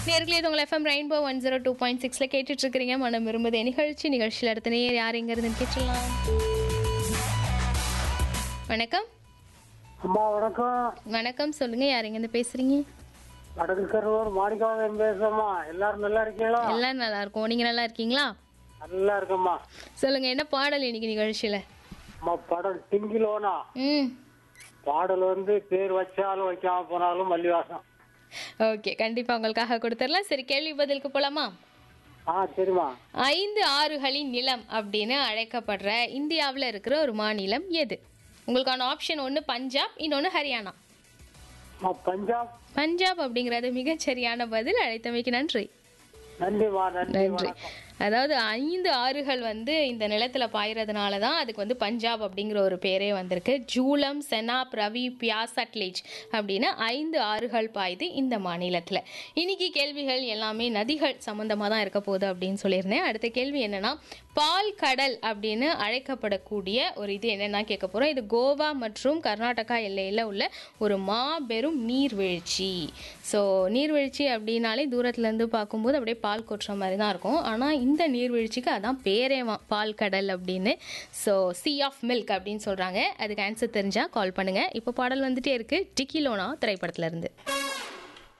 நேர்களே இது உங்கள் FM Rainbow one zero two point சிக்ஸில் கேட்டுட்டு இருக்கிறீங்க மனம் விரும்புதே நிகழ்ச்சி நிகழ்ச்சியில் அடுத்த நேர் யார் எங்க இருந்து கேட்டுடலாம் வணக்கம் அம்மா வணக்கம் வணக்கம் சொல்லுங்க யார் எங்கேருந்து பேசுறீங்க வடக்கு கருவூர் மாணிக்கவாதம் பேசுறேம்மா எல்லாரும் நல்லா இருக்கீங்களா எல்லாம் நல்லா இருக்கும் நீங்க நல்லா இருக்கீங்களா நல்லா இருக்கம்மா சொல்லுங்க என்ன பாடல் இன்னைக்கு நிகழ்ச்சியில அம்மா படம் டிங்கிலோனா ம் பாடல் வந்து பேர் வச்சாலும் வைக்காம போனாலும் மல்லிவாசம் ஓகே கண்டிப்பா உங்களுக்காக கொடுத்துடலாம் சரி கேள்வி பதிலுக்கு போலாமா ஆ சரிம்மா ஐந்து ஆறுகளின் நிலம் அப்படின்னு அழைக்கப்படுற இந்தியாவில் இருக்கிற ஒரு மாநிலம் எது உங்களுக்கான ஆப்ஷன் ஒன்று பஞ்சாப் இன்னொன்று ஹரியானா அம்மா பஞ்சாப் பஞ்சாப் அப்படிங்கிறது மிகச்சரியான பதில் அழைத்தமைக்கு நன்றி நன்றிம்மா நன்றி நன்றி அதாவது ஐந்து ஆறுகள் வந்து இந்த நிலத்துல பாயறதுனால தான் அதுக்கு வந்து பஞ்சாப் அப்படிங்கிற ஒரு பேரே வந்திருக்கு ஜூலம் செனாப் ரவி பியாஸ் அட்லேஜ் அப்படின்னு ஐந்து ஆறுகள் பாயுது இந்த மாநிலத்தில் இன்னைக்கு கேள்விகள் எல்லாமே நதிகள் சம்மந்தமாக தான் இருக்க போகுது அப்படின்னு சொல்லியிருந்தேன் அடுத்த கேள்வி என்னன்னா பால் கடல் அப்படின்னு அழைக்கப்படக்கூடிய ஒரு இது என்னன்னா கேட்க போகிறோம் இது கோவா மற்றும் கர்நாடகா எல்லையில் உள்ள ஒரு மாபெரும் நீர்வீழ்ச்சி ஸோ நீர்வீழ்ச்சி அப்படின்னாலே தூரத்துலேருந்து பார்க்கும்போது அப்படியே பால் கொட்டுற மாதிரி தான் இருக்கும் ஆனால் இந்த நீர்வீழ்ச்சிக்கு அதான் பேரேவா பால் கடல் அப்படின்னு ஸோ சி ஆஃப் மில்க் அப்படின்னு சொல்கிறாங்க அதுக்கு ஆன்சர் தெரிஞ்சால் கால் பண்ணுங்கள் இப்போ பாடல் வந்துட்டே இருக்குது டிக்கிலோனா திரைப்படத்துல இருந்து